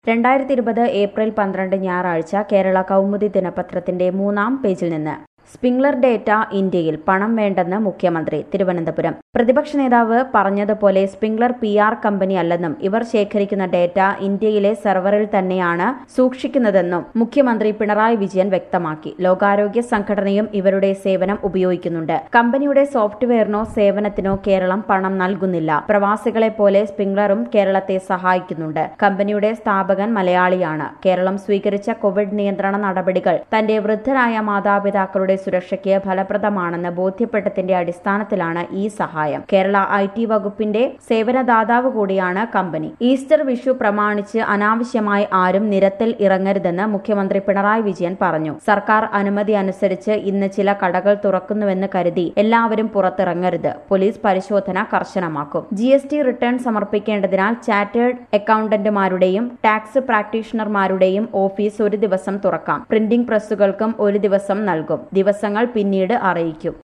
രണ്ടായിരത്തി ഇരുപത് ഏപ്രിൽ പന്ത്രണ്ട് ഞായറാഴ്ച കേരള കൗമുദി ദിനപത്രത്തിന്റെ മൂന്നാം പേജിൽ നിന്ന് സ്പിംഗ്ലർ ഡേറ്റ ഇന്ത്യയിൽ പണം വേണ്ടെന്ന് മുഖ്യമന്ത്രി തിരുവനന്തപുരം പ്രതിപക്ഷ നേതാവ് പറഞ്ഞതുപോലെ സ്പിംഗ്ലർ പി ആർ കമ്പനി അല്ലെന്നും ഇവർ ശേഖരിക്കുന്ന ഡേറ്റ ഇന്ത്യയിലെ സെർവറിൽ തന്നെയാണ് സൂക്ഷിക്കുന്നതെന്നും മുഖ്യമന്ത്രി പിണറായി വിജയൻ വ്യക്തമാക്കി ലോകാരോഗ്യ സംഘടനയും ഇവരുടെ സേവനം ഉപയോഗിക്കുന്നുണ്ട് കമ്പനിയുടെ സോഫ്റ്റ്വെയറിനോ സേവനത്തിനോ കേരളം പണം നൽകുന്നില്ല പ്രവാസികളെ പോലെ സ്പിംഗ്ലറും കേരളത്തെ സഹായിക്കുന്നുണ്ട് കമ്പനിയുടെ സ്ഥാപകൻ മലയാളിയാണ് കേരളം സ്വീകരിച്ച കോവിഡ് നിയന്ത്രണ നടപടികൾ തന്റെ വൃദ്ധരായ മാതാപിതാക്കളുടെ സുരക്ഷയ്ക്ക് ഫലപ്രദമാണെന്ന് ബോധ്യപ്പെട്ടതിന്റെ അടിസ്ഥാനത്തിലാണ് ഈ സഹായം കേരള ഐ ടി വകുപ്പിന്റെ സേവനദാതാവ് കൂടിയാണ് കമ്പനി ഈസ്റ്റർ വിഷു പ്രമാണിച്ച് അനാവശ്യമായി ആരും നിരത്തിൽ ഇറങ്ങരുതെന്ന് മുഖ്യമന്ത്രി പിണറായി വിജയൻ പറഞ്ഞു സർക്കാർ അനുമതി അനുസരിച്ച് ഇന്ന് ചില കടകൾ തുറക്കുന്നുവെന്ന് കരുതി എല്ലാവരും പുറത്തിറങ്ങരുത് പോലീസ് പരിശോധന കർശനമാക്കും ജി എസ് ടി റിട്ടേൺ സമർപ്പിക്കേണ്ടതിനാൽ ചാർട്ടേഡ് അക്കൌണ്ടന്റുമാരുടെയും ടാക്സ് പ്രാക്ടീഷണർമാരുടെയും ഓഫീസ് ഒരു ദിവസം തുറക്കാം പ്രിന്റിംഗ് പ്രസ്സുകൾക്കും ഒരു ദിവസം നൽകും ദിവസങ്ങൾ പിന്നീട് അറിയിക്കും